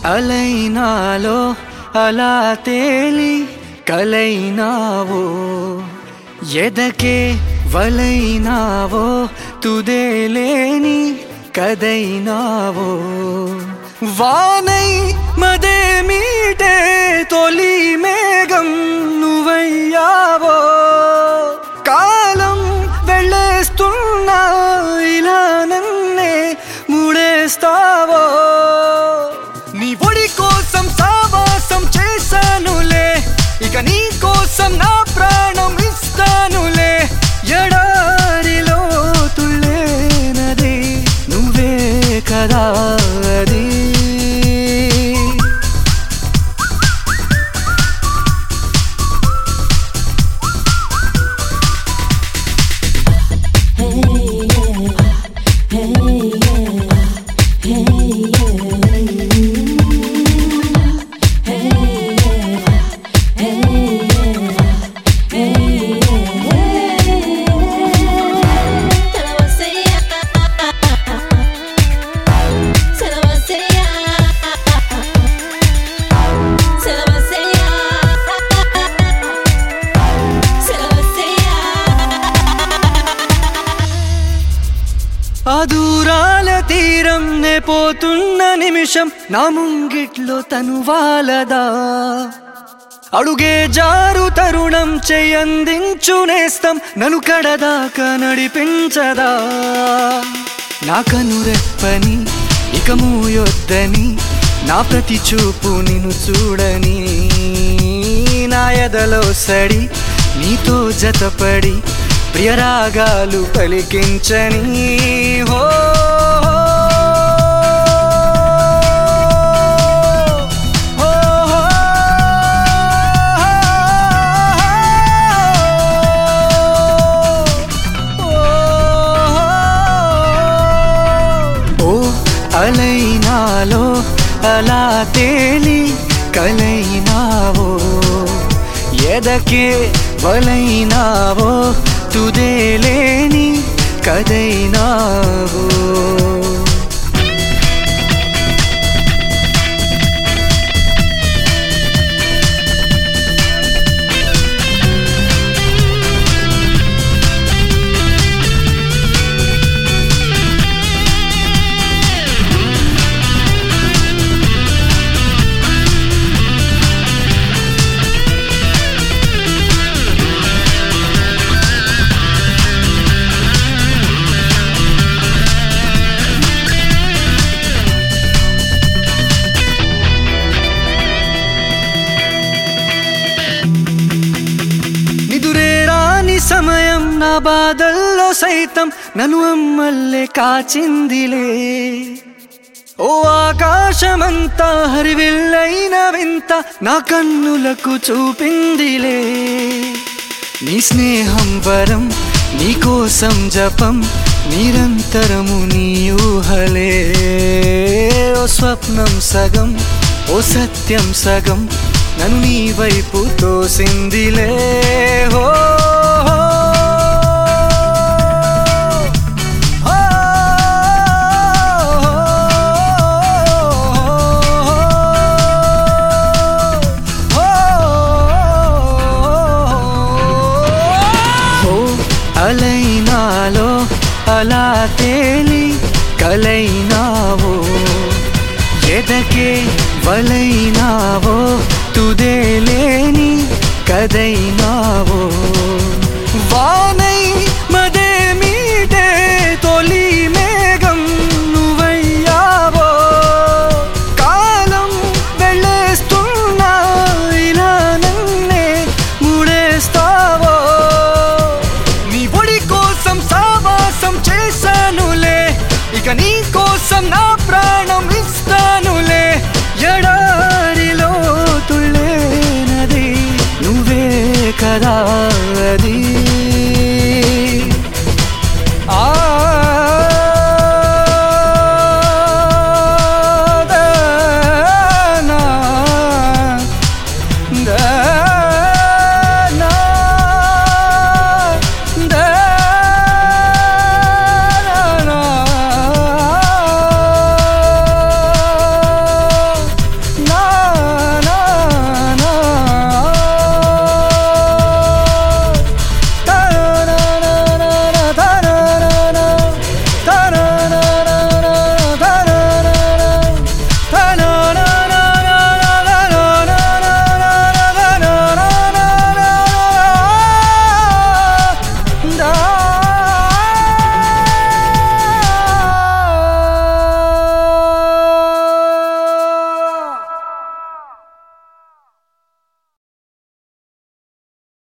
అలైనాలో అలా తేలి కలైనావో ఎదకే వలైనావో తుదేలేని కదైనావో వానై మదే మీటే తొలి మేఘం నువ్వయ్యావో కాలం వెళ్ళేస్తున్నా ఇలా నన్నే ముడేస్తావో నీ ఒడి కోసం సావాసం చేశానులే ఇక నీ కోసం నా ప్రాణం ఇస్తానులే ఎడారిలో తుళ్ళేనది నువ్వే కదా అది Te lo voy a Se lo voy a Se lo voy a Se lo voy ఆ దూరాల తీరం నే పోతున్న నిమిషం నా ముంగిట్లో తను వాలదా అడుగే జారు తరుణం చెయ్యందించు నేస్తం నన్ను కడదాకా నడిపించదా నా కనురెప్పని ఇక మూయొద్దని నా ప్రతి చూపు నిన్ను చూడని నా ఎదలో సడి నీతో జతపడి ప్రియరాగాలు పలికించని హో హో, ఓ అలైనాలో అలా తేలి కలైనావో ఎదకే వలైనావో తుదేలేని కదైనావో నిదురే రాని సమయం నా బాధల్లో సైతం నన్ను అమ్మల్లే కాచిందిలే ఓ ఆకాశమంతా హరివిల్లైన వింత నా కన్నులకు చూపిందిలే నీ స్నేహం వరం నీ కోసం జపం నిరంతరము నీ ఊహలే ఓ స్వప్నం సగం ఓ సత్యం సగం నన్ను నీ వైపు తోసిందిలే హో ఓ అలైనాలో అలా తేలి కలైనావో ఎదకే వలైనావో తుదేలేని కదైనావో వా